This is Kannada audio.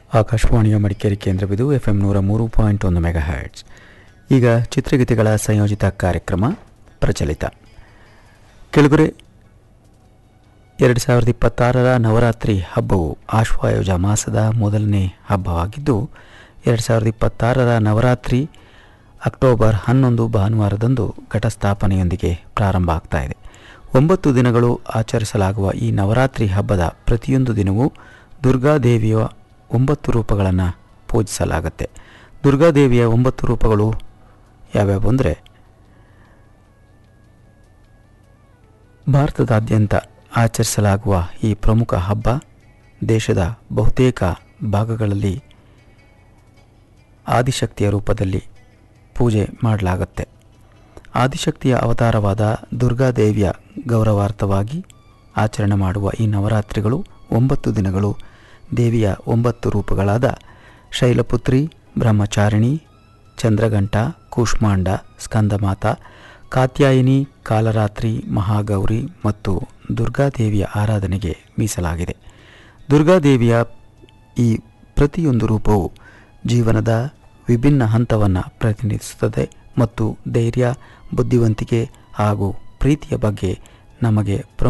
ಆಕಾಶವಾಣಿಯ ಮಡಿಕೇರಿ ಕೇಂದ್ರವಿದು ಎಫ್ ಎಂ ನೂರ ಮೂರು ಪಾಯಿಂಟ್ ಒಂದು ಮೆಗಾ ಹರ್ಟ್ಸ್ ಈಗ ಚಿತ್ರಗೀತೆಗಳ ಸಂಯೋಜಿತ ಕಾರ್ಯಕ್ರಮ ಪ್ರಚಲಿತ ಕೆಳಗರೆ ಎರಡು ಸಾವಿರದ ಇಪ್ಪತ್ತಾರರ ನವರಾತ್ರಿ ಹಬ್ಬವು ಆಶ್ವಾಯುಜ ಮಾಸದ ಮೊದಲನೇ ಹಬ್ಬವಾಗಿದ್ದು ಎರಡು ಸಾವಿರದ ಇಪ್ಪತ್ತಾರರ ನವರಾತ್ರಿ ಅಕ್ಟೋಬರ್ ಹನ್ನೊಂದು ಭಾನುವಾರದಂದು ಘಟಸ್ಥಾಪನೆಯೊಂದಿಗೆ ಪ್ರಾರಂಭ ಆಗ್ತಾ ಇದೆ ಒಂಬತ್ತು ದಿನಗಳು ಆಚರಿಸಲಾಗುವ ಈ ನವರಾತ್ರಿ ಹಬ್ಬದ ಪ್ರತಿಯೊಂದು ದಿನವೂ ದುರ್ಗಾದೇವಿಯ ಒಂಬತ್ತು ರೂಪಗಳನ್ನು ಪೂಜಿಸಲಾಗುತ್ತೆ ದುರ್ಗಾದೇವಿಯ ಒಂಬತ್ತು ರೂಪಗಳು ಯಾವ್ಯಾವು ಅಂದರೆ ಭಾರತದಾದ್ಯಂತ ಆಚರಿಸಲಾಗುವ ಈ ಪ್ರಮುಖ ಹಬ್ಬ ದೇಶದ ಬಹುತೇಕ ಭಾಗಗಳಲ್ಲಿ ಆದಿಶಕ್ತಿಯ ರೂಪದಲ್ಲಿ ಪೂಜೆ ಮಾಡಲಾಗುತ್ತೆ ಆದಿಶಕ್ತಿಯ ಅವತಾರವಾದ ದುರ್ಗಾದೇವಿಯ ಗೌರವಾರ್ಥವಾಗಿ ಆಚರಣೆ ಮಾಡುವ ಈ ನವರಾತ್ರಿಗಳು ಒಂಬತ್ತು ದಿನಗಳು ದೇವಿಯ ಒಂಬತ್ತು ರೂಪಗಳಾದ ಶೈಲಪುತ್ರಿ ಬ್ರಹ್ಮಚಾರಿಣಿ ಚಂದ್ರಘಂಟ ಕೂಷ್ಮಾಂಡ ಸ್ಕಂದಮಾತ ಕಾತ್ಯಾಯಿನಿ ಕಾಲರಾತ್ರಿ ಮಹಾಗೌರಿ ಮತ್ತು ದುರ್ಗಾದೇವಿಯ ಆರಾಧನೆಗೆ ಮೀಸಲಾಗಿದೆ ದುರ್ಗಾದೇವಿಯ ಈ ಪ್ರತಿಯೊಂದು ರೂಪವು ಜೀವನದ ವಿಭಿನ್ನ ಹಂತವನ್ನು ಪ್ರತಿನಿಧಿಸುತ್ತದೆ ಮತ್ತು ಧೈರ್ಯ ಬುದ್ಧಿವಂತಿಕೆ ಹಾಗೂ ಪ್ರೀತಿಯ ಬಗ್ಗೆ ನಮಗೆ ಪ್ರಮುಖ